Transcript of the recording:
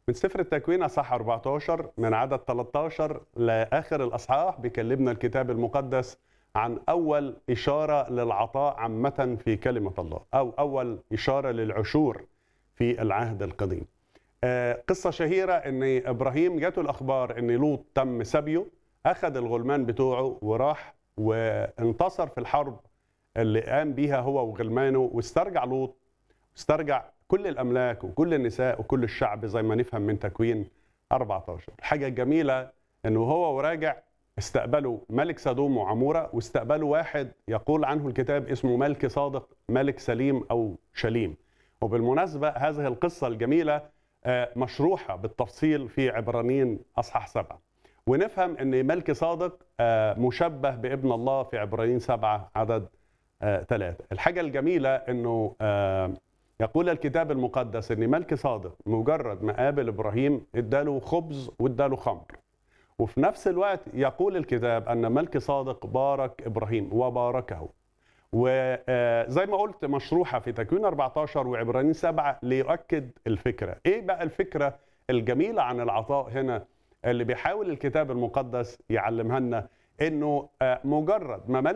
من سفر التكوين اصحاح 14 من عدد 13 لاخر الاصحاح بيكلمنا الكتاب المقدس عن اول اشاره للعطاء عامه في كلمه الله او اول اشاره للعشور في العهد القديم. آه، قصه شهيره ان ابراهيم جاته الاخبار ان لوط تم سبيه اخذ الغلمان بتوعه وراح وانتصر في الحرب اللي قام بيها هو وغلمانه واسترجع لوط استرجع كل الاملاك وكل النساء وكل الشعب زي ما نفهم من تكوين 14 الحاجه الجميله انه هو وراجع استقبلوا ملك سدوم وعموره واستقبلوا واحد يقول عنه الكتاب اسمه ملك صادق ملك سليم او شليم وبالمناسبه هذه القصه الجميله آه، مشروحه بالتفصيل في عبرانيين اصحاح سبعه ونفهم ان ملك صادق آه، مشبه بابن الله في عبرانيين سبعه عدد ثلاثه الحاجه الجميله انه آه، يقول الكتاب المقدس ان ملك صادق مجرد ما قابل ابراهيم اداله خبز واداله خمر وفي نفس الوقت يقول الكتاب ان ملك صادق بارك ابراهيم وباركه وزي ما قلت مشروحه في تكوين 14 وعبرانيين 7 ليؤكد الفكره ايه بقى الفكره الجميله عن العطاء هنا اللي بيحاول الكتاب المقدس يعلمها لنا انه آه، مجرد ما ملك